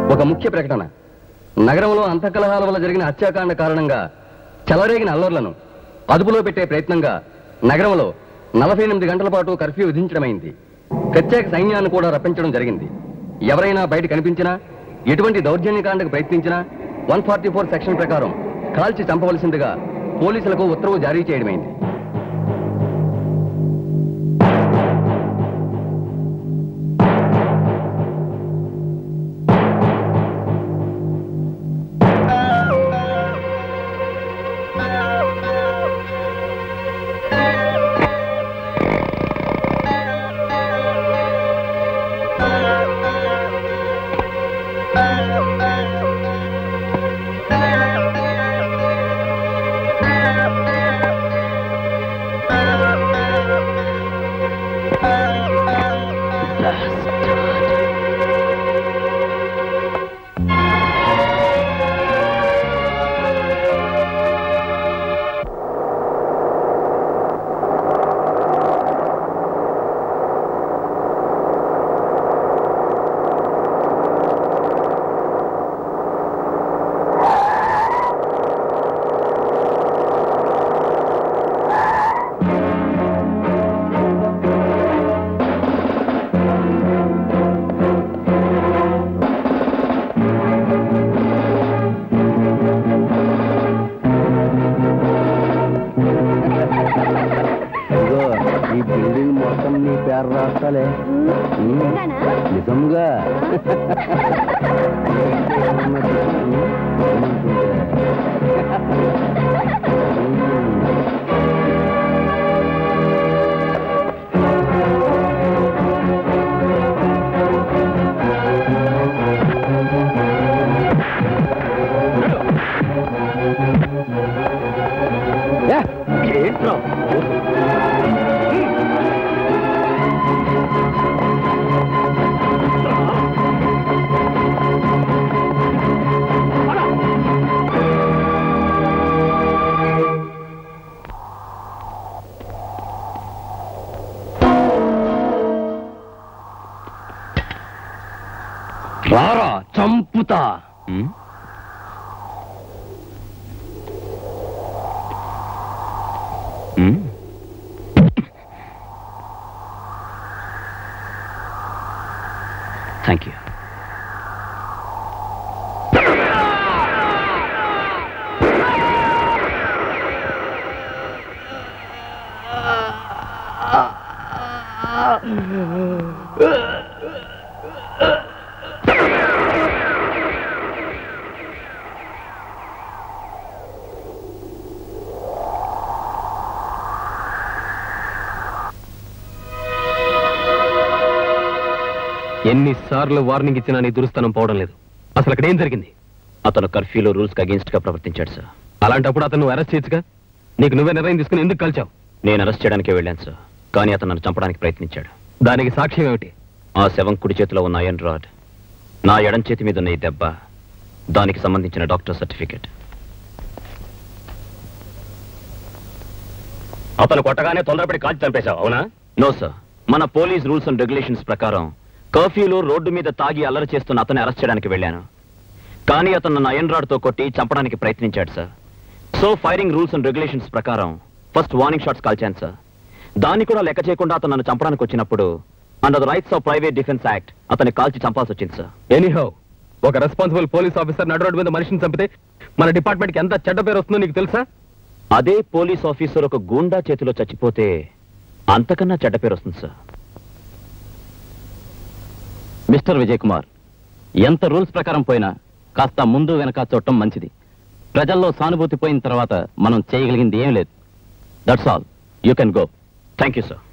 ఒక ముఖ్య ప్రకటన నగరంలో అంతఃకలహాల వల్ల జరిగిన హత్యాకాండ కారణంగా చెలరేగిన అల్లర్లను అదుపులో పెట్టే ప్రయత్నంగా నగరంలో నలభై ఎనిమిది గంటల పాటు కర్ఫ్యూ విధించడమైంది ప్రత్యేక సైన్యాన్ని కూడా రప్పించడం జరిగింది ఎవరైనా బయట కనిపించినా ఎటువంటి దౌర్జన్యకాండకు ప్రయత్నించినా వన్ ఫార్టీ ఫోర్ సెక్షన్ ప్రకారం కాల్చి చంపవలసిందిగా పోలీసులకు ఉత్తర్వు జారీ చేయడమైంది ఇదిగో ఈ బిల్డింగ్ మొత్తం నీ పేరు రాస్తాలే ఉమ్, నిజంగా ఏంట్రా రారా చంపుతా థ్యాంక్ యూ ఎన్నిసార్లు వార్నింగ్ ఇచ్చినా నీ దురుస్తనం పోవడం లేదు అసలు అక్కడ ఏం జరిగింది అతను కర్ఫ్యూలో రూల్స్ అగేన్స్ట్ గా ప్రవర్తించాడు సార్ అలాంటప్పుడు అతను అరెస్ట్ చేయొచ్చుగా నీకు నువ్వే నిర్ణయం తీసుకుని ఎందుకు కలిచావు నేను అరెస్ట్ చేయడానికే వెళ్ళాను సార్ కానీ అతను నన్ను చంపడానికి ప్రయత్నించాడు దానికి సాక్ష్యం ఏమిటి ఆ శవం కుడి చేతిలో ఉన్న ఐరన్ రాడ్ నా ఎడం చేతి మీద ఉన్న ఈ దెబ్బ దానికి సంబంధించిన డాక్టర్ సర్టిఫికెట్ అతను కొట్టగానే తొందరపడి కాల్చి చంపేశావు అవునా నో సార్ మన పోలీస్ రూల్స్ అండ్ రెగ్యులేషన్స్ ప్రకారం కర్ఫ్యూలో రోడ్డు మీద తాగి అల్లరి చేస్తున్న అతన్ని అరెస్ట్ చేయడానికి వెళ్ళాను కానీ అతను నన్ను ఐరన్ రాడ్తో కొట్టి చంపడానికి ప్రయత్నించాడు sir so firing rules and regulations ప్రకారం ఫస్ట్ వార్నింగ్ షాట్స్ కాల్చాను సార్ దాన్ని కూడా లెక్క చేయకుండా అతను నన్ను చంపడానికి వచ్చినప్పుడు under the rights of private defence act అతన్ని కాల్చి చంపాల్సి వచ్చింది సార్ ఎనీహౌ ఒక రెస్పాన్సిబుల్ పోలీస్ ఆఫీసర్ నడు రోడ్డు మీద మనిషిని చంపితే మన డిపార్ట్మెంట్ కి ఎంత చెడ్డ పేరు వస్తుందో నీకు తెలుసా అదే పోలీస్ ఆఫీసర్ ఒక గూండా చేతిలో చచ్చిపోతే అంతకన్నా చెడ్డ పేరు వస్తుంది సార్ మిస్టర్ విజయ్ కుమార్ ఎంత రూల్స్ ప్రకారం పోయినా కాస్త ముందు వెనక చూడటం మంచిది ప్రజల్లో సానుభూతి పోయిన తర్వాత మనం చేయగలిగింది ఏం లేదు that's all you can go thank you sir